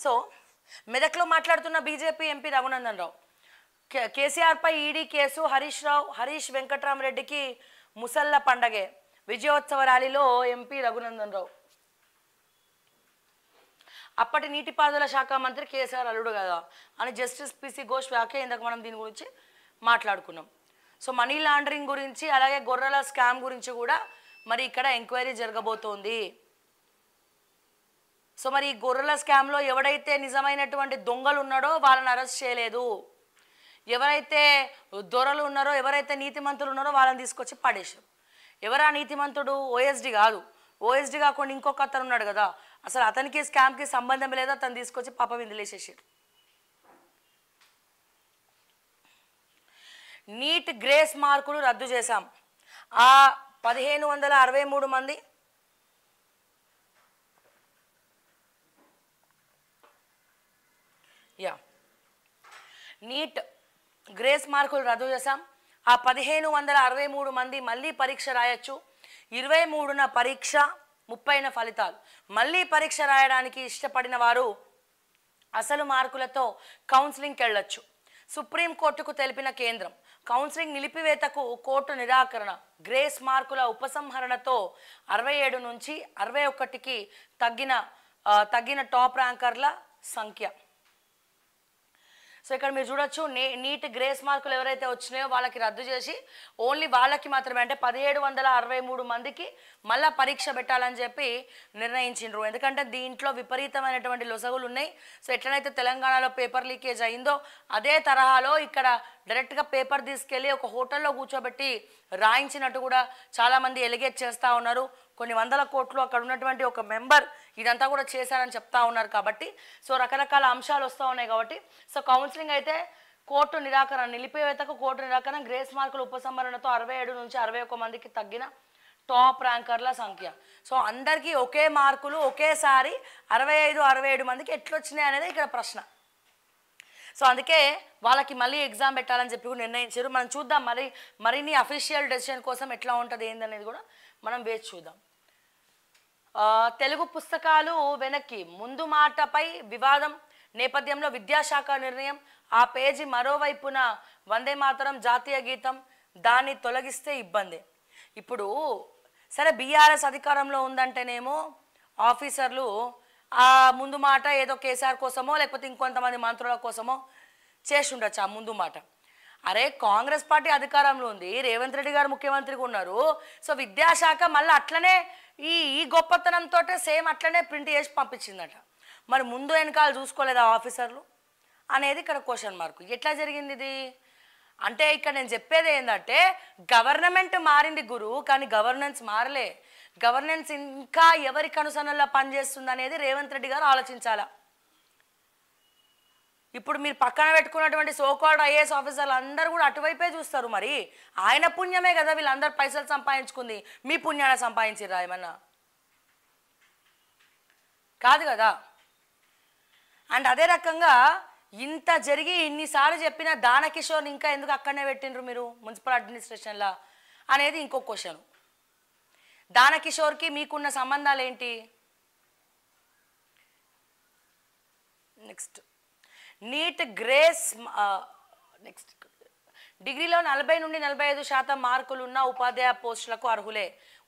so మెదక్లో మాట్లాడుతున్న BJP MP Raghunandan Rao K- కేసీఆర్పై ఈడీ కేసు హరీష్ రావు హరీష్ వెంకట్రామరెడ్డికి ముసల్ల పండగే విజయోత్సవ ర్యాలీలో ఎంపీ రఘునందన్ రావు అప్పటి నీటిపారుదల శాఖ మంత్రి కేసీఆర్ అల్లుడు కదా అని జస్టిస్ పిసి ఘోష్ వ్యాఖ్య ఇందాక మనం దీని గురించి మాట్లాడుకున్నాం సో మనీ లాండరింగ్ గురించి అలాగే గొర్రెల స్కామ్ గురించి కూడా మరి ఇక్కడ ఎంక్వైరీ జరగబోతోంది సో మరి ఈ గొర్రెల స్కామ్లో ఎవడైతే నిజమైనటువంటి దొంగలు ఉన్నాడో వాళ్ళని అరెస్ట్ చేయలేదు ఎవరైతే దొరలు ఉన్నారో ఎవరైతే నీతిమంతులు ఉన్నారో వాళ్ళని తీసుకొచ్చి పడేశారు ఎవరా నీతిమంతుడు ఓఎస్డి కాదు ఓఎస్డి కాకుండా ఇంకొక అతను ఉన్నాడు కదా అసలు అతనికి స్కామ్కి సంబంధం లేదు అతను తీసుకొచ్చి పాప విందులేసేసారు నీట్ గ్రేస్ మార్కులు రద్దు చేశాం ఆ పదిహేను వందల అరవై మూడు మంది యా నీట్ గ్రేస్ మార్కులు రద్దు చేశాం ఆ పదిహేను వందల అరవై మూడు మంది మళ్ళీ పరీక్ష రాయొచ్చు ఇరవై మూడున పరీక్ష ముప్పైన ఫలితాలు మళ్ళీ పరీక్ష రాయడానికి ఇష్టపడిన వారు అసలు మార్కులతో కౌన్సిలింగ్కి వెళ్ళొచ్చు సుప్రీంకోర్టుకు తెలిపిన కేంద్రం కౌన్సిలింగ్ నిలిపివేతకు కోర్టు నిరాకరణ గ్రేస్ మార్కుల ఉపసంహరణతో అరవై ఏడు నుంచి అరవై ఒకటికి తగ్గిన ఆ, తగ్గిన టాప్ ర్యాంకర్ల సంఖ్య సో ఇక్కడ మీరు చూడొచ్చు నే నీట్ గ్రేస్ మార్కులు ఎవరైతే వచ్చినాయో వాళ్ళకి రద్దు చేసి ఓన్లీ వాళ్ళకి మాత్రమే అంటే పదిహేడు వందల అరవై మూడు మందికి మళ్ళా పరీక్ష పెట్టాలని చెప్పి నిర్ణయించిండ్రు ఎందుకంటే దీంట్లో విపరీతమైనటువంటి లొసగులు ఉన్నాయి సో ఎట్లనైతే తెలంగాణలో పేపర్ లీకేజ్ అయిందో అదే తరహాలో ఇక్కడ డైరెక్ట్గా పేపర్ తీసుకెళ్ళి ఒక హోటల్లో కూర్చోబెట్టి రాయించినట్టు కూడా చాలామంది ఎలిగేట్ చేస్తూ ఉన్నారు కొన్ని వందల కోట్లు అక్కడ ఉన్నటువంటి ఒక మెంబర్ ఇదంతా కూడా చేశారని చెప్తా ఉన్నారు కాబట్టి సో రకరకాల అంశాలు వస్తూ ఉన్నాయి కాబట్టి సో కౌన్సిలింగ్ అయితే కోర్టు నిరాకరణ నిలిపివేతకు కోర్టు నిరాకరణ గ్రేస్ మార్కుల ఉపసంహరణతో అరవై ఏడు నుంచి అరవై ఒక్క మందికి తగ్గిన టాప్ ర్యాంకర్ల సంఖ్య సో అందరికీ ఒకే మార్కులు ఒకేసారి అరవై ఐదు అరవై ఏడు మందికి ఎట్లొచ్చినాయి అనేది ఇక్కడ ప్రశ్న సో అందుకే వాళ్ళకి మళ్ళీ ఎగ్జామ్ పెట్టాలని చెప్పి కూడా నిర్ణయించారు మనం చూద్దాం మరి మరిన్ని అఫీషియల్ డెసిషన్ కోసం ఎట్లా ఉంటుంది ఏందనేది కూడా మనం వేచి చూద్దాం ఆ, తెలుగు పుస్తకాలు వెనక్కి ముందు మాటపై వివాదం నేపథ్యంలో విద్యాశాఖ నిర్ణయం ఆ పేజీ మరోవైపున వందే మాతరం జాతీయ గీతం దాన్ని తొలగిస్తే ఇబ్బంది ఇప్పుడు సరే బీఆర్ఎస్ అధికారంలో ఉందంటేనేమో ఆఫీసర్లు ఆ ముందు మాట ఏదో కేసీఆర్ కోసమో లేకపోతే ఇంకొంతమంది మంత్రుల కోసమో చేసి ఉండొచ్చు ఆ ముందు మాట అరే కాంగ్రెస్ పార్టీ అధికారంలో ఉంది రేవంత్ రెడ్డి గారు ముఖ్యమంత్రిగా ఉన్నారు సో విద్యాశాఖ మళ్ళీ అట్లనే ఈ ఈ గొప్పతనంతో సేమ్ అట్లనే ప్రింట్ చేసి పంపించిందట మరి ముందు వెనకాల చూసుకోలేదా ఆఫీసర్లు అనేది ఇక్కడ క్వశ్చన్ మార్క్ ఎట్లా జరిగింది ఇది అంటే ఇక్కడ నేను చెప్పేది ఏంటంటే గవర్నమెంట్ మారింది గురు కానీ గవర్నెన్స్ మారలే గవర్నెన్స్ ఇంకా ఎవరి కనుసనల్లో పనిచేస్తుంది అనేది రేవంత్ రెడ్డి గారు ఆలోచించాలా ఇప్పుడు మీరు పక్కన పెట్టుకున్నటువంటి సోకాల్డ్ ఐఏఎస్ ఆఫీసర్లు అందరూ కూడా అటువైపే చూస్తారు మరి ఆయన పుణ్యమే కదా వీళ్ళందరూ పైసలు సంపాదించుకుంది మీ పుణ్యాన సంపాదించిరా ఏమన్నా కాదు కదా అండ్ అదే రకంగా ఇంత జరిగి ఇన్నిసార్లు చెప్పిన దానకిషోర్ని ఇంకా ఎందుకు అక్కడనే పెట్టిండ్రు మీరు మున్సిపల్ అడ్మినిస్ట్రేషన్లో అనేది ఇంకో క్వశ్చన్ దానకిషోర్కి మీకున్న సంబంధాలు ఏంటి నెక్స్ట్ నీట్ గ్రేస్ నెక్స్ట్ డిగ్రీలో నలభై నుండి నలభై ఐదు శాతం మార్కులున్న ఉపాధ్యాయ పోస్టులకు అర్హులే